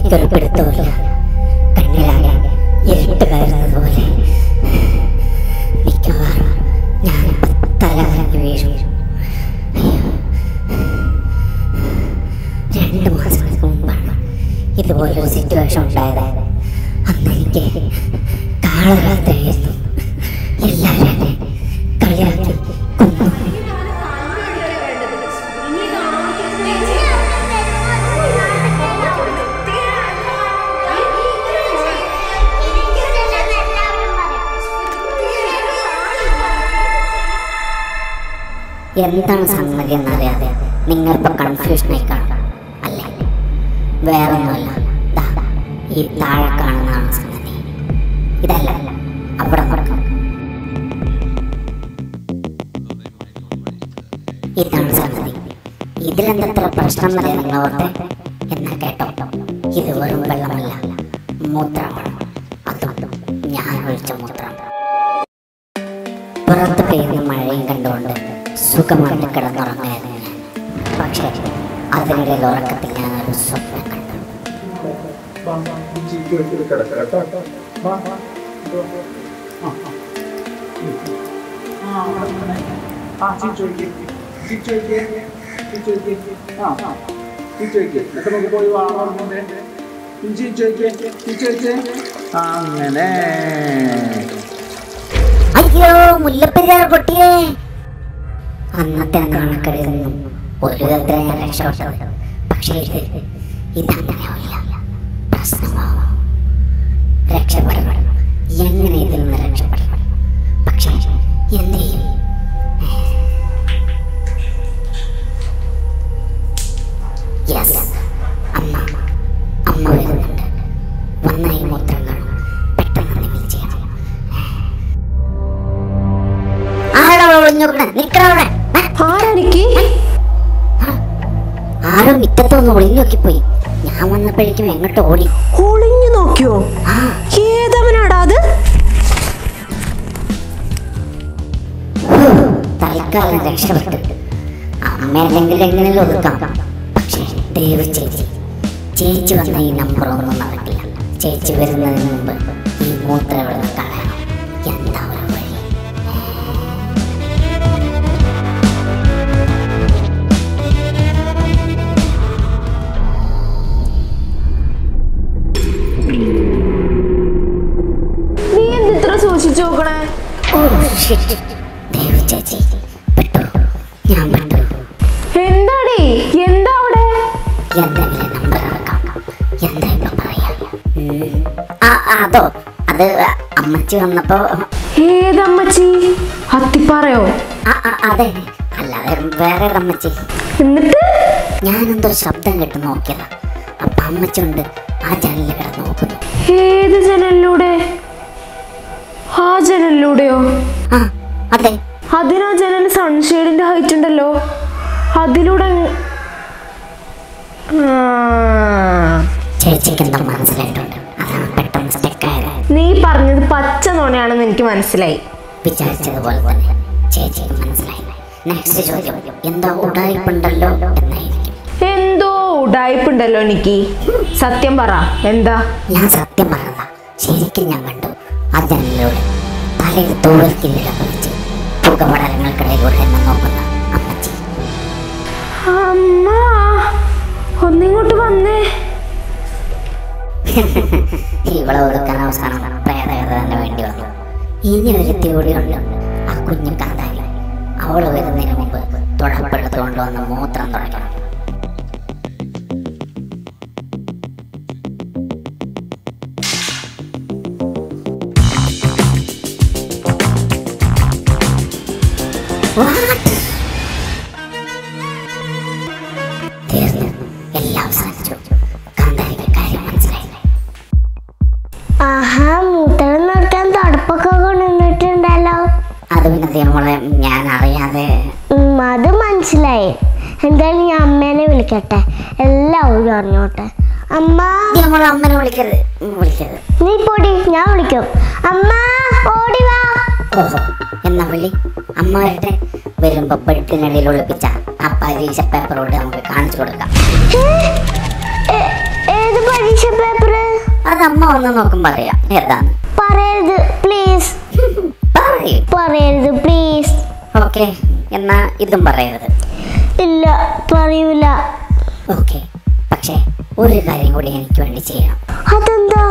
എനിക്കൊരു പിടുത്തമില്ല കണ്ണിലാകെ ഇരുട്ട് കയറുന്നത് പോലെ മിക്കവാറും ഞാൻ തലകറങ്ങി വീഴും അയ്യോ. രണ്ട് മാസങ്ങൾക്ക് മുമ്പാണ് ഇതുപോലൊരു സിറ്റുവേഷൻ ഉണ്ടായത് അന്ന് എനിക്ക് കാളകളായിരുന്നു എല്ലാവരും എന്നെ കളിയാക്കി കൊന്നു എന്താണ് സംഗതി എന്നറിയാതെ നിങ്ങളിപ്പോൾ കൺഫ്യൂഷനായി കാണും അല്ലേ വേറൊന്നുമല്ല ദാ, ഈ താഴെ കാണുന്നതാണ് സംഗതി ഇതല്ല അവിടെ നോക്കാം ഇതാണ് സംഗതി ഇതിലെന്തത്ര പ്രശ്നം വരെ നിങ്ങൾ ഓർത്തെ എന്നാ കേട്ടോ ഇത് വെറും വെള്ളമല്ല മൂത്രമാണ് അതും ഞാൻ ഒഴിച്ച മൂത്രം പുറത്ത് പെയ്യുന്ന മഴയും കണ്ടുകൊണ്ട് സുഖമായിട്ട് കിടന്നുറങ്ങായിരുന്നു ഞാൻ പക്ഷേ അതിനിടയിൽ ഉറക്കത്തിൽ ഞാൻ ഒരു സ്വപ്നം കണ്ടു അങ്ങനെ അയ്യോ മുല്ലപ്പെരിയാർ പൊട്ടിയേ അന്നത്തെ കാണക്കടയിൽ നിന്നും ഒരു വിധത്തിൽ ഞാൻ രക്ഷപ്പെട്ടത് പക്ഷേ ഇത് ഇതങ്ങനെയാവില്ല പ്രശ്നമാവും രക്ഷപ്പെടണം എങ്ങനെ ഇതിൽ നിന്ന് രക്ഷപ്പെടണം പക്ഷേ എന്ത് ചെയ്യും യെസ് അമ്മ അമ്മ വരുന്നുണ്ട് വന്ന ഈ മൂത്രം കാണും പെട്ടെന്ന് എന്തെങ്കിലും ചെയ്യണം ആരാ അവിടെ ഒളിഞ്ഞു നോക്കണേ നിക്കണവിടെ ആരെനിക്ക് ആരോ മിറ്റത്തൊന്ന് ഒളിഞ്ഞു നോക്കിപ്പോയി ഞാൻ വന്നപ്പോഴേക്കും എങ്ങോട്ട് ഓടി ഒളിഞ്ഞു നോക്കിയോ ആ ഏതവനാടാ അത് ഹൂ, തൽക്കാലം രക്ഷപ്പെട്ടു അമ്മയല്ലെങ്കിൽ എങ്ങനെയും ഒതുക്കാം പക്ഷേ ദേവ് ചേച്ചി ചേച്ചി വന്ന ഈ നമ്പർ ഒന്നും നടക്കില്ല ചേച്ചി വരുന്നതിന് മുമ്പ് ഈ മൂത്രം ഇവിടെ നിന്ന് കളയണം എന്താ ഒരു വഴി നീ എന്തിത്ര സൂക്ഷിച്ചു നോക്കണേ ഓ ഷിറ്റ് ദേവ് ചേച്ചി പെട്ടു ഞാൻ പെട്ടു എന്താടി എന്താ അവിടെ എന്തെങ്കിലും നമ്പർ ഇറക്കാം എന്താ ഇപ്പൊ പറയാ ഉം. ആ ആ, അതോ അത് അമ്മച്ചി വന്നപ്പോ ഏതമ്മച്ചി അത്തിപ്പാറയോ ആ ആ, അതെ അല്ലാതെ വേറെ ഒരു അമ്മച്ചി എന്നിട്ട് ഞാനെന്തോ ശബ്ദം കേട്ട് നോക്കിയതാ അപ്പൊ അമ്മച്ചി ഉണ്ട് ആ ജനലിൽ കിടന്ന് നോക്കുന്നു ഏത് ജനലിലൂടെ ആ ജനലിലൂടെയോ ആ അതെ അതിനാ ജനൽ സൺഷെയ്ഡിന്റെ ഹൈറ്റ് ഉണ്ടല്ലോ അതിലൂടെ അങ്ങ്- ആ. ചേച്ചിക്ക് എന്തോ മനസ്സിലായിട്ടുണ്ട് അതാണ് പെട്ടെന്ന് സ്റ്റെക്കായത് നീ പറഞ്ഞത് പച്ച നോണയാണെന്ന് എനിക്ക് മനസ്സിലായി വിചാരിച്ചതുപോലെ തന്നെ ചേച്ചിക്ക് മനസ്സിലായി നെക്സ്റ്റ് ചോദ്യം എന്തോ ഉടായ്പുണ്ടല്ലോ എന്നായിരിക്കും എന്തോ ഉടായ്പുണ്ടല്ലോ എനിക്ക് സത്യം പറ എന്താ ഞാൻ സത്യം പറഞ്ഞതാ ശരിക്കും ഞാൻ കണ്ടു ആ ജനലിലൂടെ തലയിൽ തോളിൽ കിരീടം വെച്ച് പുകപടലങ്ങൾക്കിടയിലൂടെ എന്നെ നോക്കുന്ന അമ്മച്ചി അമ്മ ഒന്നിങ്ങോട്ട് വന്നേ ഇവളെ ഒതുക്കാൻ അവസാനം പ്രേതകഥ തന്നെ വേണ്ടി വന്നു ഇനി ഒരു കൂടിയുണ്ട് ആ കുഞ്ഞു കാന്താരി അവള് വരുന്നതിന് മുമ്പ് തുടപ്പെടുത്ത് കൊണ്ടുവന്ന് മൂത്രം തുടയ്ക്കണം What? തീർന്നു എല്ലാം അവസാനിച്ചു കാന്താരിക്ക് കാര്യം മനസ്സിലായില്ലേ ആഹാ മൂത്രം നിർത്താൻ തടുപ്പൊക്കെ കൊണ്ടുവന്നിട്ടുണ്ടല്ലോ അത് പിന്നെ നമ്മളെ ഞാൻ അറിയാതെ ഉം, അത് മനസ്സിലായി എന്തായാലും ഞാൻ അമ്മേനെ വിളിക്കട്ടെ എല്ലാവരും അറിഞ്ഞോട്ടെ അമ്മ നമ്മളെ അമ്മനെ വിളിക്കരുത് ഉം, വിളിക്കരുത് നീ പൊടി ഞാൻ വിളിക്കും അമ്മ ഓടി വാ ഓഹോ എന്നാ വിളി അമ്മ വരട്ടെ വരുമ്പോ പെട്ടിനടിയിൽ ഒളിപ്പിച്ച ആ പരീക്ഷ പേപ്പറോട് നമുക്ക് കാണിച്ചു കൊടുക്കാം ഏ, ഏ- ഏത് പരീക്ഷ പേപ്പർ അത് അമ്മ വന്ന് നോക്കുമ്പോ അറിയാം ഏതാന്ന് പറയരുത് പ്ലീസ് പറയും പറയരുത് പ്ലീസ് ഓക്കെ എന്നാ ഇതും പറയരുത് ഇല്ല പറയൂല ഓക്കെ പക്ഷേ ഒരു കാര്യം കൂടി എനിക്ക് വേണ്ടി ചെയ്യണം അതെന്താ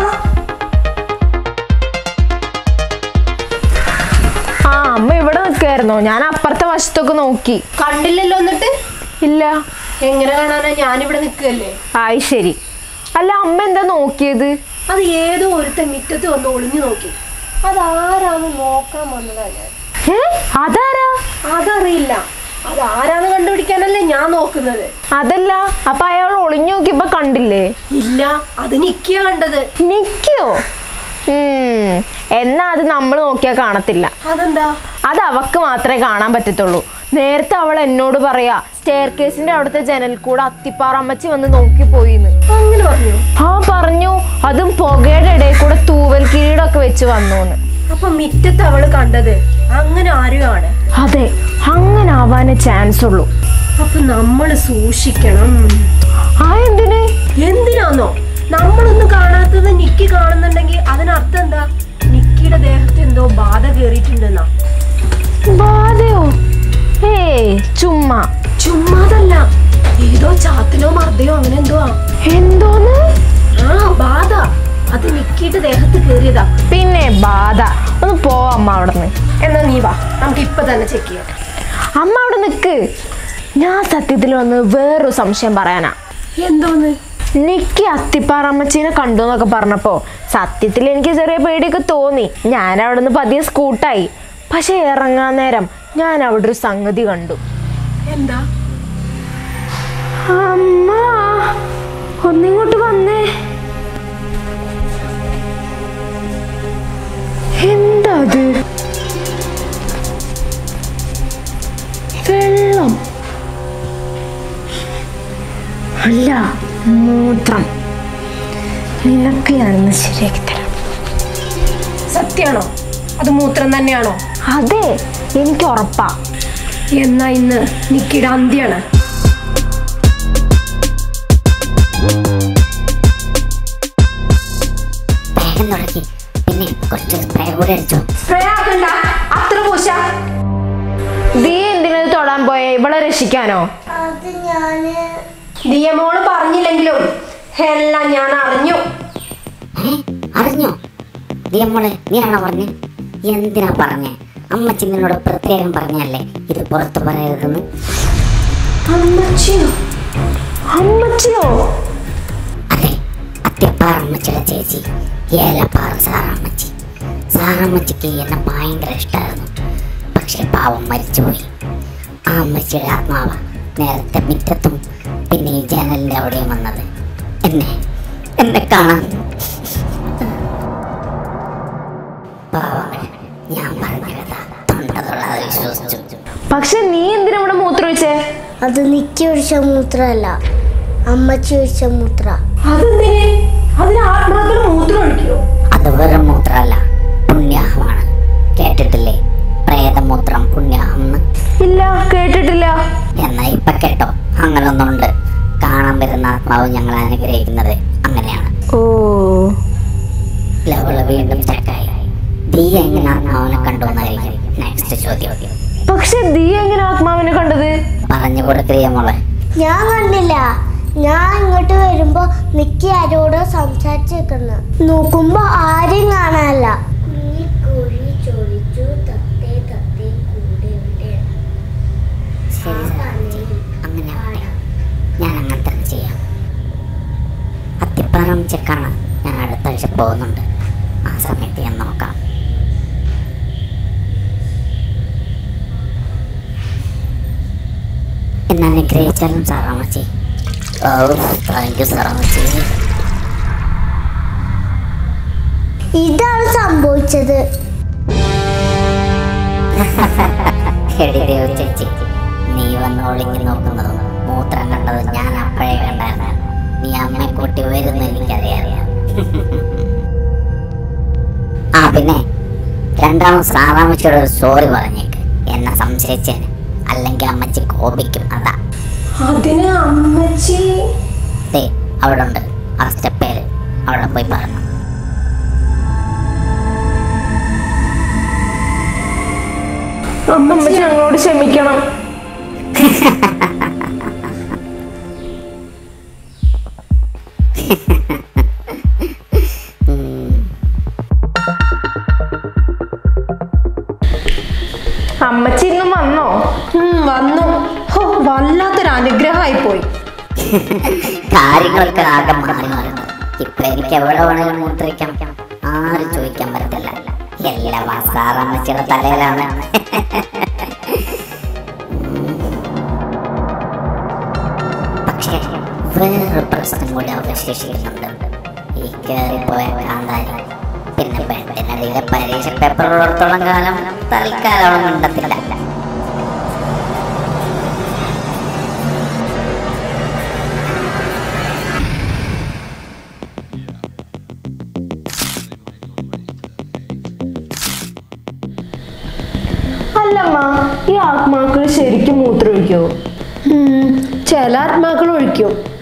ആ അമ്മ ഇവിടെ നിൽക്കായിരുന്നോ ഞാൻ അപ്പുറത്തെ വശത്തൊക്കെ നോക്കി കണ്ടില്ലല്ലോ എന്നിട്ട് ഇല്ല എങ്ങനെ കാണാനാ ഞാനിവിടെ നിൽക്കുകയല്ലേ ആയി ശരി അല്ല അമ്മ എന്താ നോക്കിയത് അത് ഏതോ ഒരുത്ത മിറ്റത്ത് വന്ന് ഒളിഞ്ഞു നോക്കി അതാരാന്ന് നോക്കാൻ വന്നതാ ഞാൻ ഏ അതാരാ അതറിയില്ല അത് ആരാന്ന് കണ്ടുപിടിക്കാനല്ലേ ഞാൻ നോക്കുന്നത് അതല്ല അപ്പൊ അയാൾ ഒളിഞ്ഞു നോക്കിയപ്പോ കണ്ടില്ലേ ഇല്ല അത് നിക്കിയ കണ്ടത് നിക്കോ ഉം, എന്നാ അത് നമ്മൾ നോക്കിയാൽ കാണത്തില്ല അതെന്താ അത് അവക്ക് മാത്രമേ കാണാൻ പറ്റത്തുള്ളൂ നേരത്തെ അവൾ എന്നോട് പറയാ സ്റ്റെയർ കേസിന്റെ അവിടുത്തെ ജനൽ കൂടെ അത്തിപ്പാറമ്മച്ചി വന്ന് നോക്കി പോയിന്ന് അങ്ങനെ പറഞ്ഞു ആ പറഞ്ഞു അതും പുകയുടെ ഇടയിൽ കൂടെ തൂവൽ കിരീടമൊക്കെ വെച്ച് വന്നൂന്ന് അപ്പൊ മിറ്റത്ത് അവള് കണ്ടത് അങ്ങനെ ആരുമാണ് അതെ അങ്ങനെ ആവാനേ ചാൻസ് ഉള്ളൂ അപ്പൊ നമ്മൾ സൂക്ഷിക്കണം ആ എന്തിന് എന്തിനാന്നോ നമ്മളൊന്നും കാണാത്തത് നിക്കി കാണുന്നുണ്ടെങ്കിൽ അതിനർത്ഥം എന്താ നിക്കിയുടെ ദേഹത്ത് എന്തോ ബാധ കേറിയിട്ടുണ്ടെന്നാ ബാധയോ ഏയ് ചുമ്മാ ചുമ്മാതല്ല ഏതോ ചാത്തിലോ മർദ്ദയോ അങ്ങനെ എന്തോ ആ. എന്തോന്ന് ആ ബാധ അത് നിക്കിയുടെ ദേഹത്ത് കേറിയതാ പിന്നെ ബാധ ഒന്ന് പോവാമ്മ അവിടെ നിന്ന് എന്നാ നീ വാ നമുക്ക് ഇപ്പൊ തന്നെ ചെക്ക് ചെയ്യാം അമ്മ അവിടെ നിക്ക് ഞാൻ സത്യത്തിൽ വന്ന് വേറൊരു സംശയം പറയാനാ എന്തോന്ന് നിക്ക് അത്തിപ്പാറമ്മച്ചീനെ കണ്ടു എന്നൊക്കെ പറഞ്ഞപ്പോ സത്യത്തിൽ എനിക്ക് ചെറിയ പേടിയൊക്കെ തോന്നി ഞാൻ അവിടെ നിന്ന് പതിയെ സ്കൂട്ടായി പക്ഷെ ഇറങ്ങാൻ നേരം ഞാൻ അവിടെ ഒരു സംഗതി കണ്ടു എന്താ അമ്മ ഒന്നിങ്ങോട്ട് വന്നേ എന്താ അത് വെള്ളം അല്ല മൂത്രം നിനക്ക് ഞാനൊന്ന് ശരിയാക്കി തരാം സത്യാണോ അത് മൂത്രം തന്നെയാണോ അതെ എനിക്ക് ഉറപ്പാ എന്നാ ഇന്ന് നിക്കിയുടെ അന്ത്യാണ് വേഗം തുടക്കി പിന്നെ കുറച്ച് സ്പ്രേ കൂടെ അടിച്ചോ സ്പ്രേ ആക്കണ്ട അത്ര പൂശ നീ എന്തിനത് തൊടാൻ പോയ ഇവളെ രക്ഷിക്കാനോ അത് ഞാന് ദിയമോള് പറഞ്ഞില്ലെങ്കിലും എല്ലാം ഞാൻ അറിഞ്ഞു ഏ അറിഞ്ഞോ ദിയമ്മളെ നീ ആണോ പറഞ്ഞേ എന്തിനാ പറഞ്ഞേ അമ്മച്ചി നിന്നോട് പ്രത്യേകം പറഞ്ഞല്ലേ ഇത് പുറത്ത് പറയരുതെന്ന് അമ്മച്ചിയോ അമ്മച്ചിയോ അതെ അത്യപ്പാറ അമ്മച്ചിയുടെ ചേച്ചി ഏലപ്പാറ സാറമ്മച്ചി സാറമ്മച്ചിക്ക് എന്നെ ഭയങ്കര ഇഷ്ടമായിരുന്നു പക്ഷെ പാവം മരിച്ചുപോയി ആ അമ്മച്ചിയുടെ ആത്മാവ നേരത്തെ മുറ്റത്തും പിന്നെ ഈ ജനലിൻ്റെ അവിടെയും വന്നത് എന്നെ എന്നെ കാണാൻ പാവങ്ങൾ ഞാൻ പറഞ്ഞ കഥ തൊണ്ട തൊള്ളാതെ വിശ്വസിച്ചു പക്ഷെ നീ എന്തിനാ ഇവിടെ മൂത്രമൊഴിച്ചേ അത് നിക്കി ഒഴിച്ച മൂത്രമല്ല അമ്മച്ചി ഒഴിച്ച മൂത്ര അതെന്തിനെ അതിന് ആത്മാക്കൾ മൂത്രം ഒഴിക്കോ അത് വെറും മൂത്രമല്ല പുണ്യാഹമാണ് കേട്ടിട്ടില്ലേ പ്രേതമൂത്രം പുണ്യാഹം എന്ന് ഇല്ല കേട്ടിട്ടില്ല എന്നാ ഇപ്പൊ കേട്ടോ അങ്ങനൊന്നുണ്ട് കാണാൻ വരുന്ന ആത്മാവ് ഞങ്ങൾ അനുഗ്രഹിക്കുന്നത് അങ്ങനെയാണ് ഓ ലവള് വീണ്ടും ചക്കായി ദീ എങ്ങനെ ആത്മാവിനെ കണ്ടോന്നായിരിക്കും നെക്സ്റ്റ് ചോദ്യം പക്ഷെ നീ എങ്ങനെ ആത്മാവിനെ കണ്ടത് പറഞ്ഞു കൊടുക്കില്ല മോളെ ഞാൻ കണ്ടില്ല ഞാൻ ഇങ്ങോട്ട് വരുമ്പോ നിക്കി ആരോടോ സംസാരിച്ച് നിൽക്കുന്നു നോക്കുമ്പോ ആരെയും കാണാനല്ല ശരി സാറേ അങ്ങനെ ആവട്ടെ ഞാൻ അങ്ങനെ തന്നെ ചെയ്യാം അത്തിപ്പാറം ചെക്കാണ് ഞാൻ അടുത്ത ആഴ്ച പോകുന്നുണ്ട് ആ സമയത്ത് ഞാൻ നോക്കാം എന്നെ അനുഗ്രഹിച്ചാലും സാറാമച്ചി ഓ താങ്ക് യു സാറാമച്ചി ഇതാണ് സംഭവിച്ചത് എടി ദേവ് ചേച്ചി നീ വന്ന് ഒളിഞ്ഞു നോക്കുന്നതും മൂത്രം കണ്ടതും ഞാൻ അപ്പോഴേ കണ്ടായിരുന്നു നീ അമ്മയെ കൂട്ടി വരുന്ന എനിക്കറിയാം ആ പിന്നെ രണ്ടാമത് സാറാമ്മച്ചിയോട് ഒരു സോറി പറഞ്ഞേക്ക് എന്നെ സംശയിച്ചേന് അല്ലെങ്കിൽ അമ്മച്ചി കോപിക്കും അതാ അതിന് അമ്മച്ചി ദേ അവിടെ ഉണ്ട് ആ സ്റ്റെപ്പേല് അവിടെ പോയി പറഞ്ഞു അമ്മച്ചി ഞങ്ങളോട് ക്ഷമിക്കണം അമ്മച്ചി ഇന്നും വന്നോ ഉം, വന്നു ഹോ വല്ലാത്തൊരു അനുഗ്രഹമായി പോയി കാര്യങ്ങളൊക്കെ ആകെ മാറി മാറുന്നു ഇപ്പൊ എനിക്ക് എവിടെ വേണമെങ്കിലും മൂത്രിക്കാം ആരും ചോദിക്കാൻ പറ്റത്തില്ല എല്ലാ വാസാറമ്മച്ചിയുടെ തലയിലാണ് പക്ഷേ വേറൊരു പ്രശ്നം കൂടി അവശേഷിക്കുന്നുണ്ട് ഈ കയറിപ്പോയ കാന്താരി പിന്നെ ബെഡിനടിയിലെ പരീക്ഷ പേപ്പർ ഉള്ളിടത്തോളം കാലം തൽക്കാലം അവൾ മിണ്ടത്തില്ല അല്ലമ്മ ഈ ആത്മാക്കൾ ശരിക്കും മൂത്രമൊഴിക്കോ ഉം, ചില ആത്മാക്കൾ ഒഴിക്കും